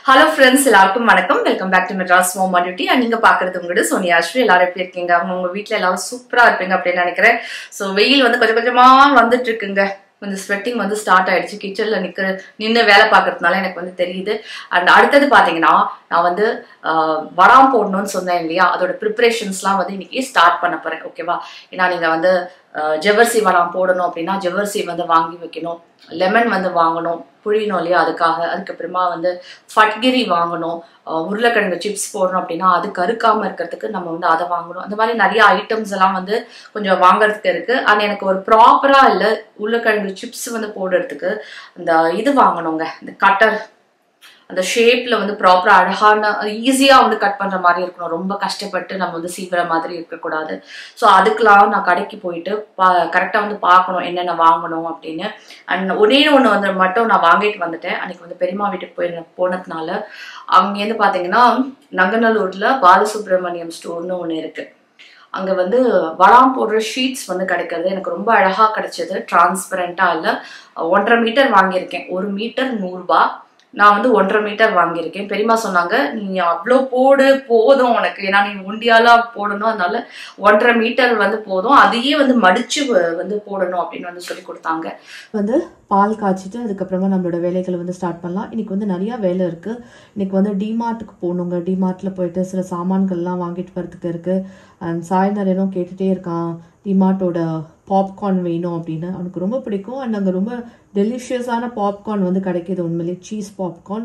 Hello friends எல்லாருக்கும் வணக்கம் welcome back to Madras home duty and நீங்க பாக்குறது உங்களோட சோனியா ஸ்ரீ எல்லாரும் எப்படி இருக்கீங்க அவங்க உங்க வீட்ல எல்லாரும் சூப்பரா இருப்பீங்க அப்படின்னு நினைக்கிறேன் ஸோ வெயில் வந்து கொஞ்சம் கொஞ்சமா வந்துட்டு இருக்குங்க கொஞ்சம் ஸ்வெட்டிங் வந்து ஸ்டார்ட் ஆயிடுச்சு கிச்சன்ல நிக்கிற நின்று வேலை பார்க்கறதுனால எனக்கு வந்து தெரியுது அண்ட் அடுத்தது பாத்தீங்கன்னா நான் வந்து ஆஹ், வடாம் போடணும்னு சொன்னேன் இல்லையா அதோட ப்ரிப்பரேஷன்ஸ்லாம் வந்து இன்னைக்கு ஸ்டார்ட் பண்ண போறேன் ஓகேவா ஏன்னா நீங்க வந்து ஆஹ், ஜவ்வரிசி வடாம் போடணும் அப்படின்னா ஜவ்வரிசி வந்து வாங்கி வைக்கணும் லெமன் வந்து வாங்கணும் புழியணும் இல்லையா அதுக்காக அதுக்கப்புறமா வந்து ஃபட்கிரி வாங்கணும் ஆஹ், உருளைக்கிழங்கு சிப்ஸ் போடணும் அப்படின்னா அது கருக்காம இருக்கிறதுக்கு நம்ம வந்து அதை வாங்கணும் அந்த மாதிரி நிறைய ஐட்டம்ஸ் எல்லாம் வந்து கொஞ்சம் வாங்குறதுக்கு இருக்கு ஆனா எனக்கு ஒரு ப்ராப்பரா இல்ல உருளைக்கிழங்கு சிப்ஸ் வந்து போடுறதுக்கு அந்த இது வாங்கணுங்க இந்த கட்டர் அந்த ஷேப்ல வந்து ப்ராப்பரா அழகான ஈஸியா வந்து கட் பண்ற மாதிரி இருக்கணும் ரொம்ப கஷ்டப்பட்டு நம்ம வந்து சீவிர மாதிரி இருக்கக்கூடாது ஸோ அதுக்கெல்லாம் நான் கடைக்கு போயிட்டு பா கரெக்டாக வந்து பார்க்கணும் என்னென்ன வாங்கணும் அப்படின்னு அண்ட் ஒரே ஒன்று வந்து மட்டும் நான் வாங்கிட்டு வந்துட்டேன் அன்னைக்கு வந்து பெரியம்மா வீட்டுக்கு போய் போனதுனால அங்கேருந்து பார்த்தீங்கன்னா நங்கநல்லூர்ல பாலசுப்ரமணியம் ஸ்டோர்னு ஒன்று இருக்கு அங்க வந்து வடாம் போடுற ஷீட்ஸ் வந்து கிடைக்கிறது எனக்கு ரொம்ப அழகா கிடைச்சது டிரான்ஸ்பரண்டா இல்ல ஒன்றரை மீட்டர் வாங்கியிருக்கேன் ஒரு மீட்டர் நூறுரூபா நான் வந்து ஒன்றரை மீட்டர் வாங்கியிருக்கேன் பெரியம்மா சொன்னாங்க நீ அவ்வளோ போடு போதும் உனக்கு ஏன்னா நீ உண்டியாலா போடணும் அதனால ஒன்றரை மீட்டர் வந்து போதும் அதையே வந்து மடிச்சு வ- வந்து போடணும் அப்படின்னு வந்து சொல்லி கொடுத்தாங்க வந்து பால் காய்ச்சிட்டு அதுக்கப்புறமா நம்மளோட வேலைகளை வந்து ஸ்டார்ட் பண்ணலாம் இன்னைக்கு வந்து நிறைய வேலை இருக்கு இன்னைக்கு வந்து டிமார்ட்டுக்கு போகணுங்க டிமார்ட்ல போயிட்டு சில சாமான்கள்லாம் வாங்கிட்டு வரதுக்கு இருக்கு அண்ட் சாய் நரேனும் கேட்டுட்டே இருக்கான் டிமார்ட்டோட பாப்கார்ன் வேணும் அப்படின்னு அவனுக்கு ரொம்ப பிடிக்கும் அண்ட் அங்கே ரொம்ப டெலிஷியஸான பாப்கார்ன் வந்து கிடைக்கிது உண்மையிலேயே சீஸ் பாப்கார்ன்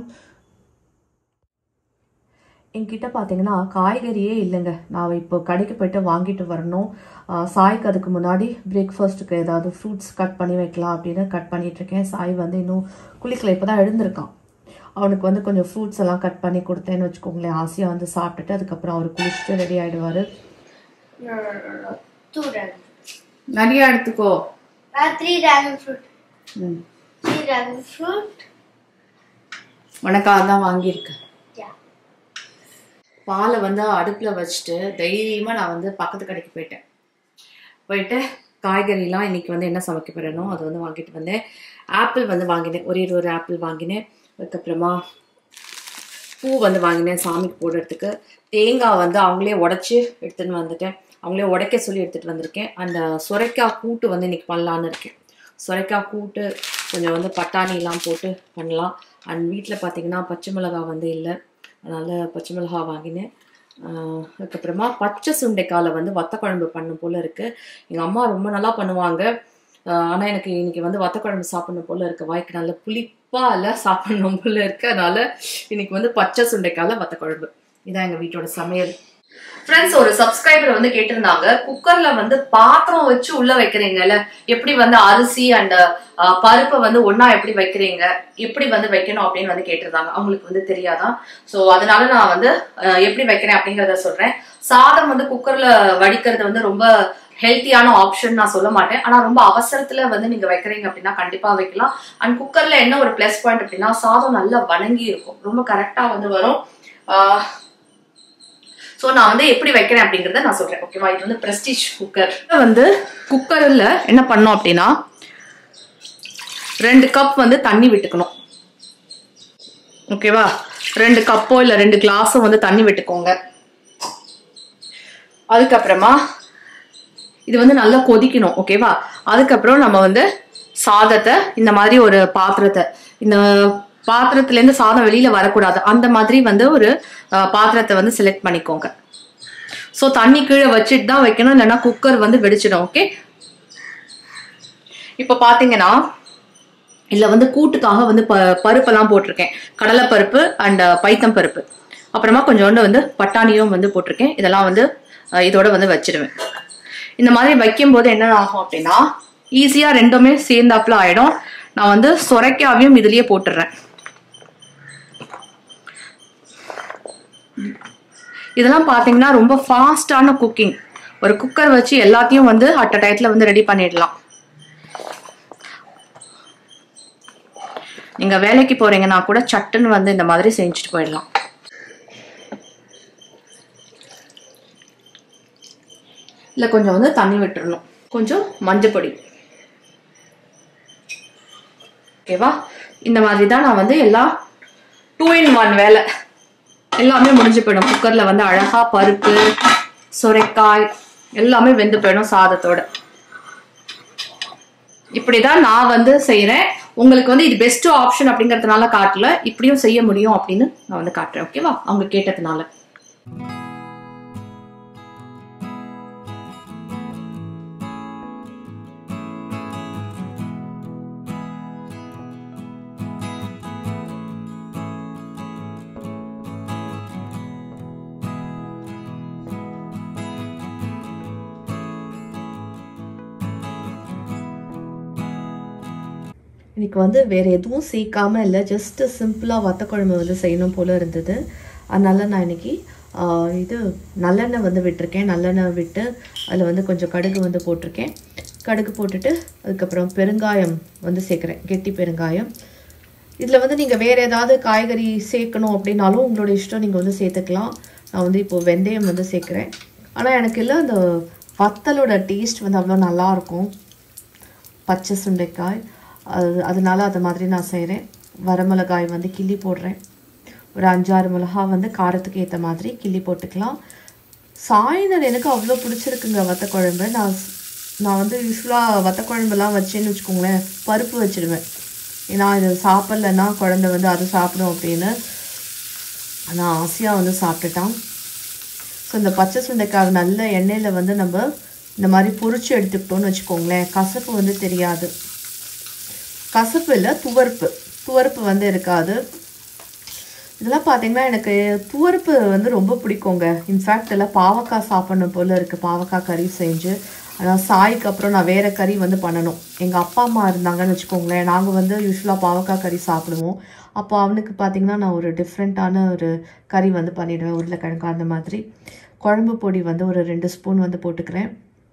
என்கிட்ட பார்த்தீங்கன்னா காய்கறியே இல்லைங்க நான் இப்போ கடைக்கு போயிட்டு வாங்கிட்டு வரணும் ஆஹ் சாய்க்கு அதுக்கு முன்னாடி பிரேக்ஃபாஸ்ட்டுக்கு ஏதாவது ஃப்ரூட்ஸ் கட் பண்ணி வைக்கலாம் அப்படின்னு கட் பண்ணிட்டு இருக்கேன் சாய் வந்து இன்னும் குளிக்கல இப்போ தான் எழுந்திருக்கான் அவனுக்கு வந்து கொஞ்சம் ஃப்ரூட்ஸ் எல்லாம் கட் பண்ணி கொடுத்தேன்னு வச்சுக்கோங்களேன் ஆசையாக வந்து சாப்பிட்டுட்டு அதுக்கப்புறம் அவர் குளிச்சுட்டு ரெடி ஆகிடுவார் No, no, no, no. Two dragon. நிறைய எடுத்துக்கோ Uh, three dragon fruit. ம். Three dragon fruit. உனக்காக தான் வாங்கியிருக்கேன் Yeah. பாலை வந்து அடுப்பில் வச்சுட்டு தைரியமாக நான் வந்து பக்கத்து கடைக்கு போயிட்டேன் போயிட்டு காய்கறிலாம் இன்னைக்கு வந்து என்ன சமைக்க போகிறேனோ அதை வந்து வாங்கிட்டு வந்தேன் ஆப்பிள் வந்து வாங்கினேன் ஒரே ஒரு ஆப்பிள் வாங்கினேன் அதுக்கப்புறமா பூ வந்து வாங்கினேன் சாமிக்கு போடுறதுக்கு தேங்காய் வந்து அவங்களே உடச்சி எடுத்துன்னு வந்துட்டேன் அவங்களே உடைக்க சொல்லி எடுத்துகிட்டு வந்திருக்கேன் அந்த சுரைக்காய் கூட்டு வந்து இன்னைக்கு பண்ணலான்னு இருக்கேன் சுரைக்காய் கூட்டு கொஞ்சம் வந்து பட்டாணிலாம் போட்டு பண்ணலாம் அண்ட் வீட்டில் பார்த்தீங்கன்னா பச்சை மிளகாய் வந்து இல்லை அதனால் பச்சை மிளகாய் வாங்கினேன் ஆஹ் அதுக்கப்புறமா பச்சை சுண்டைக்காயில் வந்து வத்த குழம்பு பண்ணும் போல் இருக்குது எங்கள் அம்மா ரொம்ப நல்லா பண்ணுவாங்க ஆனால் எனக்கு இன்னைக்கு வந்து வத்த குழம்பு சாப்பிடணும் போல் இருக்கு வாய்க்கு நல்ல புளிப்பாக இல்லை சாப்பிடணும் போல் இருக்கு அதனால இன்னைக்கு வந்து பச்சை சுண்டைக்காயில் வத்த குழம்பு இதான் எங்கள் வீட்டோட சமையல் ஃப்ரெண்ட்ஸ் ஒரு சப்ஸ்கிரைபர் வந்து கேட்டிருந்தாங்க குக்கர்ல வந்து பாத்திரம் வச்சு உள்ள வைக்கிறீங்கல்ல எப்படி வந்து அரிசி அண்ட் பருப்பை வந்து ஒண்ணா எப்படி வைக்கிறீங்க எப்படி வந்து வைக்கணும் அப்படின்னு வந்து கேட்டிருந்தாங்க அவங்களுக்கு வந்து தெரியாதான் சோ அதனால நான் வந்து அஹ், எப்படி வைக்கிறேன் அப்படிங்கறத சொல்றேன் சாதம் வந்து குக்கர்ல வடிக்கிறது வந்து ரொம்ப ஹெல்த்தியான ஆப்ஷன் நான் சொல்ல மாட்டேன் ஆனா ரொம்ப அவசரத்துல வந்து நீங்க வைக்கிறீங்க அப்படின்னா கண்டிப்பா வைக்கலாம் அண்ட் குக்கர்ல என்ன ஒரு ப்ளஸ் பாயிண்ட் அப்படின்னா சாதம் நல்லா வணங்கி இருக்கும் ரொம்ப கரெக்டா வந்து வரும் ஆஹ் ஸோ நான் வந்து எப்படி வைக்கிறேன் அப்படிங்கறத நான் சொல்றேன் ஓகேவா இது வந்து பிரஸ்டீஜ் குக்கர் வந்து குக்கரில் என்ன பண்ணோம் அப்படின்னா ரெண்டு கப் வந்து தண்ணி விட்டுக்கணும் ஓகேவா ரெண்டு கப்போ இல்லை ரெண்டு கிளாஸோ வந்து தண்ணி விட்டுக்கோங்க அதுக்கப்புறமா இது வந்து நல்லா கொதிக்கணும் ஓகேவா அதுக்கப்புறம் நம்ம வந்து சாதத்தை இந்த மாதிரி ஒரு பாத்திரத்தை இந்த பாத்திரத்துல இருந்து சாதம் வெளியில வரக்கூடாது அந்த மாதிரி வந்து ஒரு அஹ், பாத்திரத்தை வந்து செலக்ட் பண்ணிக்கோங்க ஸோ தண்ணி கீழே வச்சுட்டு தான் வைக்கணும் இல்லைன்னா குக்கர் வந்து வெடிச்சிடும் ஓகே இப்போ பார்த்தீங்கன்னா இதில் வந்து கூட்டுக்காக வந்து ப பருப்பெல்லாம் போட்டிருக்கேன் கடலை பருப்பு அண்ட் பைத்தம் பருப்பு அப்புறமா கொஞ்சோண்டு வந்து பட்டாணியும் வந்து போட்டிருக்கேன் இதெல்லாம் வந்து அஹ், இதோட வந்து வச்சிடுவேன் இந்த மாதிரி வைக்கும்போது என்ன ஆகும் அப்படின்னா ஈஸியாக ரெண்டுமே சேர்ந்தாப்புல ஆயிடும் நான் வந்து சொரைக்காவையும் இதுலயே போட்டுடுறேன் இதெல்லாம் பார்த்தீங்கன்னா ரொம்ப ஃபாஸ்டான குக்கிங் ஒரு குக்கர் வச்சு எல்லாத்தையும் வந்து அட் அ டயத்தில் வந்து ரெடி பண்ணிடலாம் நீங்க வேலைக்கு போறீங்கன்னா கூட சட்டுன்னு வந்து இந்த மாதிரி செஞ்சுட்டு போயிடலாம் இல்லை கொஞ்சம் வந்து தண்ணி விட்டுறணும் கொஞ்சம் மஞ்சப்பொடி ஓகேவா இந்த மாதிரி தான் நான் வந்து எல்லா டூ இன் ஒன் வேலை எல்லாமே முடிஞ்சு போயிடும் குக்கர்ல வந்து அழகா பருப்பு சுரைக்காய் எல்லாமே வெந்து போயிடும் சாதத்தோட இப்படிதான் நான் வந்து செய்யறேன் உங்களுக்கு வந்து இது பெஸ்ட் ஆப்ஷன் அப்படிங்கறதுனால காட்டல இப்படியும் செய்ய முடியும் அப்படின்னு நான் வந்து காட்டுறேன் ஓகேவா அவங்க கேட்டதுனால இன்னைக்கு வந்து வேறு எதுவும் சேர்க்காம இல்லை ஜஸ்ட்டு சிம்பிளாக வத்த குழம்பு வந்து செய்யணும் போல் இருந்தது அதனால நான் இன்னைக்கு ஆஹ், இது நல்லெண்ணெய் வந்து விட்டிருக்கேன் நல்லெண்ணெய் விட்டு அதில் வந்து கொஞ்சம் கடுகு வந்து போட்டிருக்கேன் கடுகு போட்டுட்டு அதுக்கப்புறம் பெருங்காயம் வந்து சேர்க்குறேன் கெட்டி பெருங்காயம் இதில் வந்து நீங்கள் வேறு ஏதாவது காய்கறி சேர்க்கணும் அப்படின்னாலும் உங்களோட இஷ்டம் நீங்கள் வந்து சேர்த்துக்கலாம் நான் வந்து இப்போ வெந்தயம் வந்து சேர்க்குறேன் ஆனால் எனக்கு இல்லை அந்த வத்தலோட டேஸ்ட் வந்து அவ்வளோ நல்லாயிருக்கும் பச்சை சுண்டைக்காய் அது அதனால அது மாதிரி நான் செய்கிறேன் வரமிளகாய் வந்து கிள்ளி போடுறேன் ஒரு அஞ்சாறு மிளகா வந்து காரத்துக்கு ஏற்ற மாதிரி கிள்ளி போட்டுக்கலாம் சாய்ந்தர் எனக்கு அவ்வளோ பிடிச்சிருக்குங்க வத்த குழம்பு நான் ஸ்- நான் வந்து யூஸ்வலாக வத்த குழம்புலாம் வச்சேன்னு வச்சுக்கோங்களேன் பருப்பு வச்சிடுவேன் ஏன்னா இது சாப்பிட்லன்னா குழந்தை வந்து அது சாப்பிடும் அப்படின்னு நான் ஆசையாக வந்து சாப்பிட்டுட்டான் ஸோ இந்த பச்சை சுண்டைக்காய் நல்ல எண்ணெயில் வந்து நம்ம இந்த மாதிரி பொரிச்சு எடுத்துக்கிட்டோம்னு வச்சுக்கோங்களேன் கசப்பு வந்து தெரியாது கசப்பு இல்லை துவர்ப்பு துவர்ப்பு வந்து இருக்காது இதெல்லாம் பார்த்தீங்கன்னா எனக்கு துவர்ப்பு வந்து ரொம்ப பிடிக்குங்க இன்ஃபேக்ட் எல்லாம் பாவக்காய் சாப்பிடணும் போல இருக்குது பாவக்காய் கறி செஞ்சு ஆனால் சாய்க்கு அப்புறம் நான் வேறு கறி வந்து பண்ணணும் எங்கள் அப்பா அம்மா இருந்தாங்கன்னு வச்சுக்கோங்களேன் நாங்கள் வந்து யூஸ்வலாக பாவக்காய் கறி சாப்பிடுவோம் அப்போ அவனுக்கு பார்த்தீங்கன்னா நான் ஒரு டிஃப்ரெண்ட்டான ஒரு கறி வந்து பண்ணிடுவேன் உருளைக்கிழங்கு அந்த மாதிரி குழம்பு பொடி வந்து ஒரு ரெண்டு ஸ்பூன் வந்து போட்டுக்கிறேன்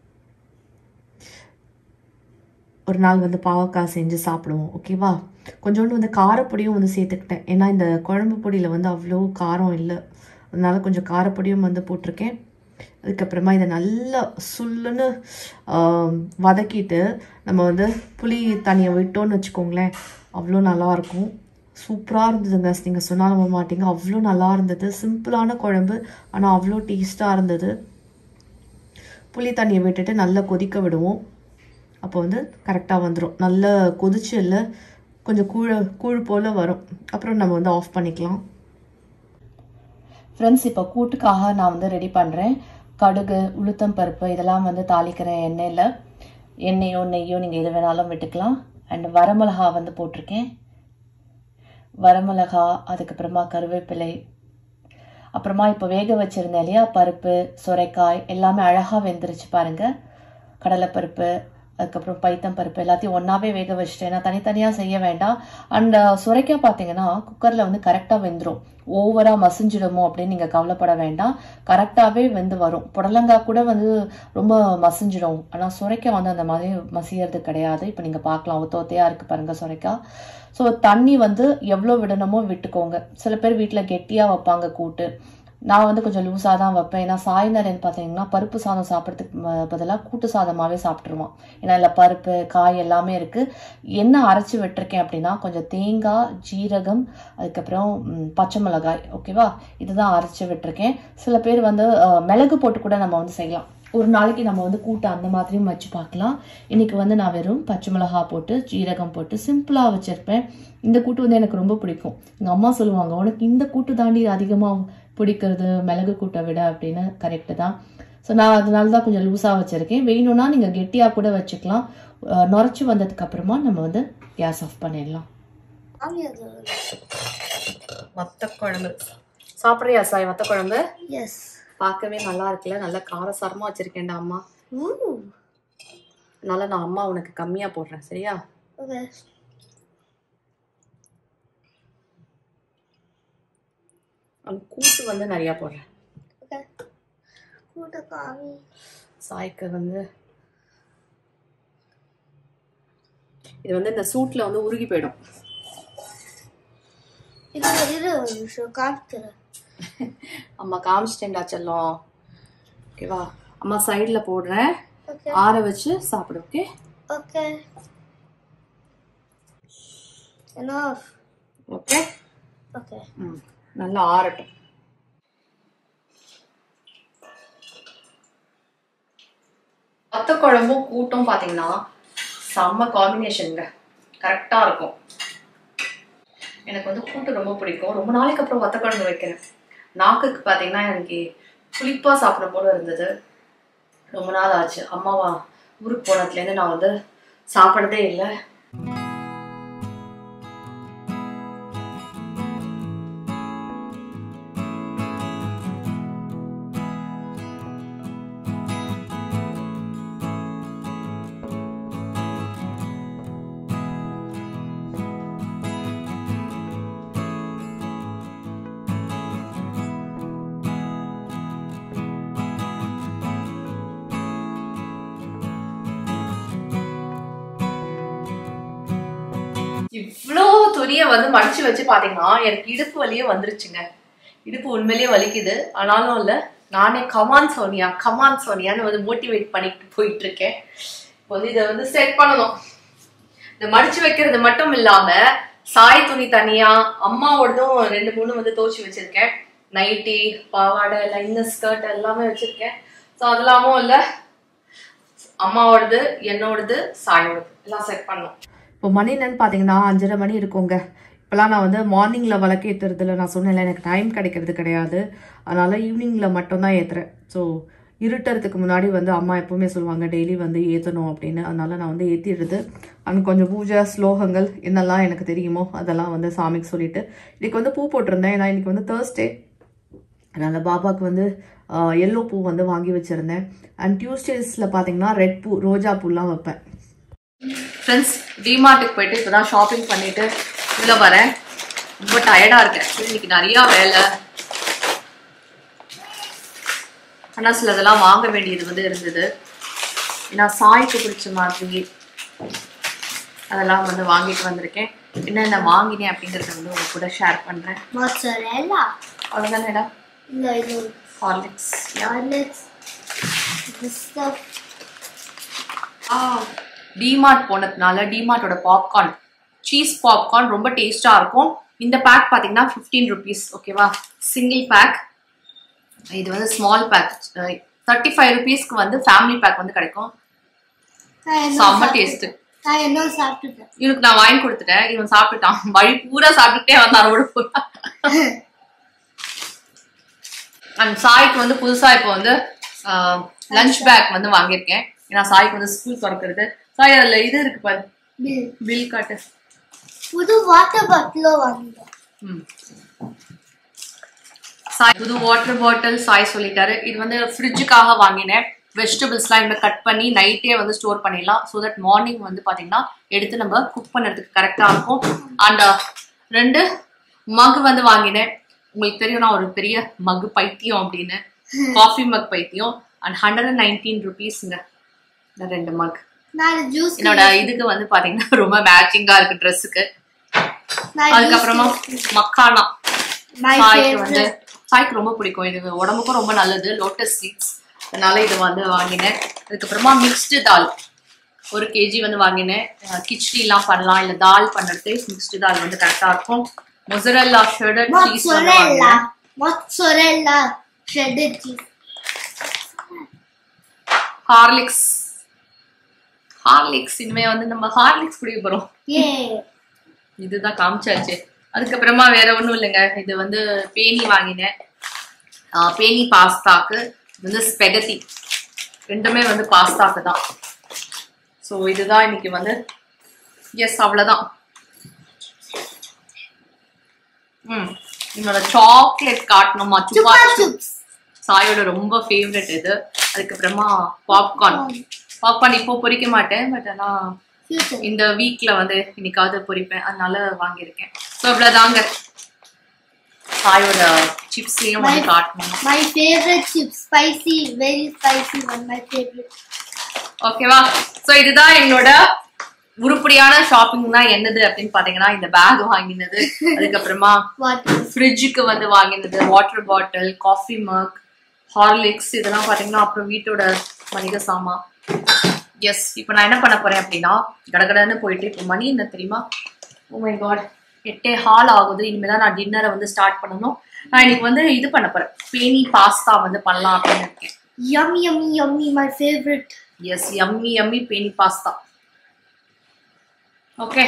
ஒரு நாள் வந்து பாவக்காய் செஞ்சு சாப்பிடுவோம் ஓகேவா கொஞ்சோண்டு வந்து காரப்பொடியும் வந்து சேர்த்துக்கிட்டேன் ஏன்னா இந்த குழம்பு பொடியில் வந்து அவ்வளோ காரம் இல்லை அதனால கொஞ்சம் காரப்பொடியும் வந்து போட்டிருக்கேன் அதுக்கப்புறமா இதை நல்லா சுல்லுன்னு ஆம், வதக்கிட்டு நம்ம வந்து புளி தண்ணியை விட்டோம்னு வச்சுக்கோங்களேன் அவ்வளோ நல்லாயிருக்கும் சூப்பராக இருந்ததுங்க நீங்கள் சொன்னால் நம்ப மாட்டீங்க அவ்வளோ நல்லா இருந்தது சிம்பிளான குழம்பு ஆனால் அவ்வளோ டேஸ்ட்டாக இருந்தது புளி தண்ணியை விட்டுட்டு நல்லா கொதிக்க விடுவோம் அப்போ வந்து கரெக்டாக வந்துடும் நல்லா கொதிச்சு இல்லை கொஞ்சம் கூழ கூழ் போல் வரும் அப்புறம் நம்ம வந்து ஆஃப் பண்ணிக்கலாம் ஃப்ரெண்ட்ஸ் இப்போ கூட்டுக்காக நான் வந்து ரெடி பண்ணுறேன் கடுகு உளுத்தம் பருப்பு இதெல்லாம் வந்து தாளிக்கிறேன் எண்ணெயில் எண்ணெயோ நெய்யோ நீங்கள் எது வேணாலும் விட்டுக்கலாம் அண்ட் வரமிளகா வந்து போட்டிருக்கேன் வரமிளகா அதுக்கப்புறமா கருவேப்பிலை அப்புறமா இப்போ வேக வச்சுருந்தேன் இல்லையா பருப்பு சுரைக்காய் எல்லாமே அழகாக வெந்துருச்சு பாருங்க கடலைப்பருப்பு அதுக்கப்புறம் பைத்தம் பருப்பு எல்லாத்தையும் ஒன்றாவே வேக வச்சுட்டேன் நான் தனித்தனியாக செய்ய வேண்டாம் அண்ட் சுரைக்காய் பார்த்தீங்கன்னா குக்கரில் வந்து கரெக்டாக வெந்துடும் ஓவராக மசிஞ்சிடுமோ அப்படின்னு நீங்கள் கவலைப்பட வேண்டாம் கரெக்டாகவே வெந்து வரும் புடலங்காய் கூட வந்து ரொம்ப மசிஞ்சிடும் ஆனால் சுரைக்காய் வந்து அந்த மாதிரி மசியறது கிடையாது இப்போ நீங்கள் பார்க்கலாம் ஒத்த ஒத்தையாக இருக்குது பாருங்க சுரைக்காய் ஸோ தண்ணி வந்து எவ்வளோ விடணுமோ விட்டுக்கோங்க சில பேர் வீட்டில் கெட்டியாக வைப்பாங்க கூட்டு நான் வந்து கொஞ்சம் லூஸாக தான் வைப்பேன் ஏன்னா சாய்ந்தரன் பார்த்தீங்கன்னா பருப்பு சாதம் சாப்பிட்றதுக்கு பதிலாக கூட்டு சாதமாகவே சாப்பிட்ருவான் ஏன்னா இல்லை பருப்பு காய் எல்லாமே இருக்குது என்ன அரைச்சி விட்டுருக்கேன் அப்படின்னா கொஞ்சம் தேங்காய் ஜீரகம் அதுக்கப்புறம் ம், பச்சை மிளகாய் ஓகேவா இதுதான் அரைச்சி விட்டுருக்கேன் சில பேர் வந்து அஹ், மிளகு போட்டு கூட நம்ம வந்து செய்யலாம் ஒரு நாளைக்கு நம்ம வந்து கூட்டு அந்த மாதிரியும் வச்சு பார்க்கலாம் இன்னைக்கு வந்து நான் வெறும் பச்சை மிளகா போட்டு ஜீரகம் போட்டு சிம்பிளாக வச்சிருப்பேன் இந்த கூட்டு வந்து எனக்கு ரொம்ப பிடிக்கும் எங்கள் அம்மா சொல்லுவாங்க உனக்கு இந்த கூட்டு தாண்டி அதிகமாக பிடிக்கிறது மிளகு கூட்டை விட அப்படின்னு கரெக்டு தான் ஸோ நான் அதனால தான் கொஞ்சம் லூஸாக வச்சுருக்கேன் வேணும்னா நீங்கள் கெட்டியாக கூட வச்சுக்கலாம் அஹ் நுரைச்சி வந்ததுக்கு அப்புறமா நம்ம வந்து கேஸ் ஆஃப் பண்ணிடலாம் Mommy has a வத்த குழம்பு சாப்பிட்றியா சாய் வத்த குழம்பு Yes. பார்க்கவே நல்லா இருக்குல்ல நல்லா காரசாரமாக வச்சுருக்கேன்டா அம்மா Ooh. அதனால நான் அம்மா உனக்கு கம்மியாக போடுறேன் சரியா Okay. அந்த கூட்டு வந்து நிறையா போடுறேன் Okay. Kuda kami. சாய்க்கு வந்து இது வந்து இந்த சூட்டில் வந்து உருகி போயிடும் Ilu ilu ilu காமிக்கிறேன் அம்மா காமிச்சிட்டேன்டா செல்லம் ஓகேவா அம்மா சைடில் போடுறேன் Okay. ஆற வச்சு சாப்பிடு okay Okay. Enough. Okay Okay. ம் நல்லா ஆறட்டும் வத்த குழம்பும் கூட்டும் பார்த்தீங்கன்னா செம்ம காம்பினேஷனுங்க கரெக்டாக இருக்கும் எனக்கு வந்து கூட்டு ரொம்ப பிடிக்கும் ரொம்ப நாளைக்கு அப்புறம் வத்த குழம்பு வைக்கிறேன் நாக்குக்கு பார்த்தீங்கன்னா எனக்கு புளிப்பாக சாப்பிட போல இருந்தது ரொம்ப நாள் ஆச்சு அம்மாவா ஊருக்கு போனதுலேருந்து நான் வந்து சாப்பிட்றதே இல்லை இவ்வளோ துணியை வந்து மடிச்சு வச்சு பாத்தீங்கன்னா எனக்கு இடுப்பு வலியே வந்துருச்சுங்க இடுப்பு உண்மையிலேயே வலிக்குது ஆனாலும் இல்ல நானே கமான் சோனியா கமான் சோனியான்னு வந்து மோட்டிவேட் பண்ணிட்டு போயிட்டு இருக்கேன் இப்போ வந்து இதை வந்து செட் பண்ணணும் இந்த மடிச்சு வைக்கிறது மட்டும் இல்லாம சாய் துணி தனியா அம்மாவோடதும் ரெண்டு மூணு வந்து துவச்சி வச்சிருக்கேன் நைட்டி பாவாடை லைன் ஸ்கர்ட் எல்லாமே வச்சிருக்கேன் ஸோ அதெல்லாமும் இல்ல அம்மாவோடது என்னோடது சாயோடது எல்லாம் செட் பண்ணணும் இப்போ மணி என்னன்னு பார்த்தீங்கன்னா அஞ்சரை மணி இருக்குங்க இப்போலாம் நான் வந்து மார்னிங்கில் விளக்கேற்றுறதுல நான் சொன்னேன்ல எனக்கு டைம் கிடைக்கிறது கிடையாது அதனால் ஈவினிங்கில் மட்டும்தான் ஏற்றுறேன் ஸோ இருட்டுறதுக்கு முன்னாடி வந்து அம்மா எப்பவுமே சொல்லுவாங்க டெய்லி வந்து ஏற்றணும் அப்படின்னு அதனால நான் வந்து ஏற்றிடுறது அண்ட் கொஞ்சம் பூஜை ஸ்லோகங்கள் என்னெல்லாம் எனக்கு தெரியுமோ அதெல்லாம் வந்து சாமிக்கு சொல்லிட்டு இன்னைக்கு வந்து பூ போட்டிருந்தேன் ஏன்னா இன்னைக்கு வந்து தேர்ஸ்டே அதனால் பாபாவுக்கு வந்து எல்லோ பூ வந்து வாங்கி வச்சுருந்தேன் அண்ட் டியூஸ்டேஸில் பார்த்தீங்கன்னா ரெட் பூ ரோஜா பூலாம் வைப்பேன் ஃப்ரெண்ட்ஸ் டிமார்ட்டுக்கு போயிட்டு இப்போதான் ஷாப்பிங் பண்ணிட்டு உள்ள வரேன் ரொம்ப டயர்டா இருக்கேன் Actually, இன்னைக்கு நிறைய வேலை ஆனால் சிலதெல்லாம் வாங்க வேண்டியது வந்து இருந்தது ஏன்னா சாய்க்கு பிடிச்ச மாதிரி அதெல்லாம் வந்து வாங்கிட்டு வந்திருக்கேன் என்னென்ன வாங்கினேன் அப்படிங்கறத வந்து உங்க கூட ஷேர் பண்றேன் Mozzarella. அவ்வளோதானேடா No, I don't. Horlicks Garlic. This stuff. DMart போனதுனால டிமார்ட்டோட பாப்கார்ன் சீஸ் பாப்கார்ன் ரொம்ப டேஸ்டா இருக்கும் இந்த பேக் பாத்தீங்கன்னா ஃபிஃப்டீன் ருபீஸ் ஓகேவா சிங்கிள் பேக் இது வந்து ஸ்மால் பேக் தேர்ட்டி ஃபைவ் ருபீஸ்க்கு வந்து ஃபேமிலி பேக் வந்து கிடைக்கும் நான் என்ன செம்ம சாப்பிட்டு- டேஸ்ட் நான் என்ன சாப்பிட்டுட்டேன் இவனுக்கு நான் வாங்கி கொடுத்துட்டேன் இவன் சாப்பிட்டுட்டான் வழி பூரா சாப்பிட்டுட்டே வந்தான் அதோட பூரா அண்ட் சாய்க்கு வந்து புதுசா இப்போ வந்து லஞ்ச் பேக் வந்து வாங்கியிருக்கேன் ஏன்னா சாய்க்கு வந்து ஸ்கூல் திறக்கிறது சாய் அதுல இது இருக்கு பாரு பில் பில் காட்டு புது வாட்டர் பாட்டிலும் வாங்கிட்டேன் ம். சாய் புது வாட்டர் பாட்டில் சாய் சொல்லிட்டாரு இது வந்து ஃப்ரிட்ஜுக்காக வாங்கினேன் வெஜிடபிள்ஸ்லாம் இந்த கட் பண்ணி நைட்டே வந்து ஸ்டோர் பண்ணிடலாம் ஸோ தட் மார்னிங் வந்து பார்த்தீங்கன்னா எடுத்து நம்ம குக் பண்ணுறதுக்கு கரெக்டாக இருக்கும் அண்ட் ரெண்டு மக் வந்து வாங்கினேன் உங்களுக்கு தெரியும் நான் ஒரு பெரிய மக் பைத்தியம் அப்படின்னு காஃபி மக் பைத்தியம் அண்ட் ஹண்ட்ரட் அண்ட் நைன்டீன் ருபீஸ்ங்க இந்த ரெண்டு மக் நான் ஜூஸ் என்னோட இதுக்கு வந்து பாத்தீங்கன்னா ரொம்ப மேட்சிங்கா இருக்கு ட்ரெஸ்ஸுக்கு அதுக்கப்புறமா மக்கானா My சாய்க்கு வந்து favorite. சாய்க்கு ரொம்ப பிடிக்கும் இது உடம்புக்கும் ரொம்ப நல்லது லோட்டஸ் சீட்ஸ் அதனால இது வந்து வாங்கினேன் அதுக்கப்புறமா மிக்ஸ்டு தால் ஒரு கேஜி வந்து வாங்கினேன் அஹ் கிச்சடிலாம் பண்ணலாம் இல்ல தால் பண்ணுறது மிக்ஸ்டு தால் வந்து கரெக்டா இருக்கும் மொசரல்லா ஷெடட் சீஸ் வந்து mozzarella வாங்கினேன் mozzarella shredded cheese Horlicks Horlicks இனிமே வந்து நம்ம ஹார்லிக்ஸ் குடிக்க போறோம் yay இதுதான் காமிச்சாச்சு அதுக்கப்புறமா வேற ஒண்ணும் இல்லைங்க இது வந்து பேனி வாங்கினேன் ஆஹ் பேனி பாஸ்தாக்கு இது வந்து ஸ்பெகத்தி ரெண்டுமே வந்து பாஸ்தாக்கு தான் ஸோ இதுதான் இன்னைக்கு வந்து எஸ் அவ்வளோதான் ம் என்னோட சாக்லேட் காட்டணுமா chupa சுப்பா chups சாயோட ரொம்ப ஃபேவரட் இது அதுக்கப்புறமா பாப்கார்ன் பாப்கார்ன் இப்போ பொரிக்க மாட்டேன் பட் ஆனா future இந்த வீக்ல வந்து இன்னைக்காவது பொரிப்பேன் அதனால வாங்கியிருக்கேன் ஸோ இவ்வளவுதாங்க சாயோட சிப்ஸ்லயும் வந்து காட்டணும் my favorite chips spicy very spicy one my favorite ஓகேவா ஸோ இதுதான் என்னோட உருப்படியான ஷாப்பிங் தான் என்னது அப்படின்னு பாத்தீங்கன்னா இந்த பேக் வாங்கினது அதுக்கப்புறமா water ஃப்ரிட்ஜுக்கு வந்து வாங்கினது water bottle coffee mug Horlicks இதெல்லாம் பாத்தீங்கன்னா அப்புறம் வீட்டோட மளிகை சாமான் எஸ் இப்போ நான் என்ன பண்ண போறேன் அப்படின்னா கடகடன்னு போயிட்டு இப்போ மணி என்ன தெரியுமா ஓ மை காட் எட்டே ஹால் ஆகுது இனிமேல் தான் நான் டின்னரை வந்து ஸ்டார்ட் பண்ணணும் நான் இன்னைக்கு வந்து இது பண்ண போறேன் பேனி பாஸ்தா வந்து பண்ணலாம் அப்படின்னு இருக்கேன் Yummy, yummy, yummy. My favorite. Yes yummy yummy penne pasta okay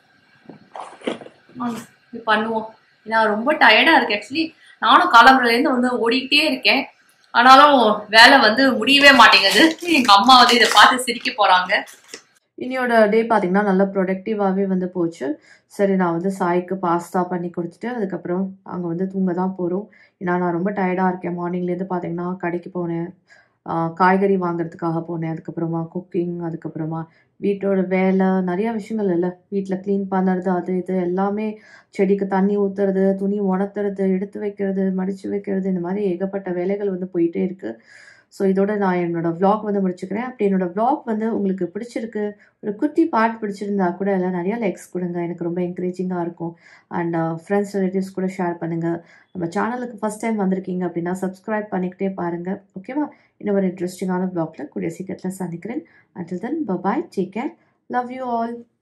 இது பண்ணுவோம் ஏன்னா ரொம்ப டயர்டா இருக்கு ஆக்சுவலி நானும் கிளம்புறதுலேருந்து வந்து ஓடிக்கிட்டே இருக்கேன் ஆனாலும் வேலை வந்து முடியவே மாட்டேங்குது எங்க அம்மா வந்து இதை பார்த்து சிரிக்க போறாங்க இன்னையோட டே பார்த்தீங்கன்னா நல்ல ப்ரொடக்டிவாகவே வந்து போச்சு சரி நான் வந்து சாய்க்கு பாஸ்தா பண்ணி கொடுத்துட்டு அதுக்கப்புறம் அங்கே வந்து தூங்க தான் போகிறோம் ஏன்னா நான் ரொம்ப டயர்டாக இருக்கேன் மார்னிங்லேருந்து பார்த்தீங்கன்னா கடைக்கு போனேன் ஆஹ் காய்கறி வாங்குறதுக்காக போனேன் அதுக்கப்புறமா குக்கிங் அதுக்கப்புறமா வீட்டோட வேலை நிறைய விஷயங்கள் இல்லை வீட்டில் க்ளீன் பண்ணுறது அது இது எல்லாமே செடிக்கு தண்ணி ஊற்றுறது துணி உணர்த்துறது எடுத்து வைக்கிறது மடித்து வைக்கிறது இந்த மாதிரி ஏகப்பட்ட வேலைகள் வந்து போயிட்டே இருக்குது ஸோ இதோட நான் என்னோட vlog வந்து முடிச்சுக்கிறேன் அப்படி என்னோட vlog வந்து உங்களுக்கு பிடிச்சிருக்கு ஒரு குட்டி பார்ட் பிடிச்சிருந்தா கூட இல்லை நிறைய லைக்ஸ் கொடுங்க எனக்கு ரொம்ப என்கரேஜிங்காக இருக்கும் அண்ட் ஃப்ரெண்ட்ஸ் ரிலேட்டிவ்ஸ் கூட ஷேர் பண்ணுங்கள் நம்ம சேனலுக்கு ஃபஸ்ட் டைம் வந்திருக்கீங்க அப்படின்னா சப்ஸ்கிரைப் பண்ணிக்கிட்டே பாருங்கள் ஓகேவா இன்னும் ஒரு இன்ட்ரெஸ்டிங்கான vlogல கூடிய சீக்கிரத்தில் சந்திக்கிறேன் until then bye bye take care love you all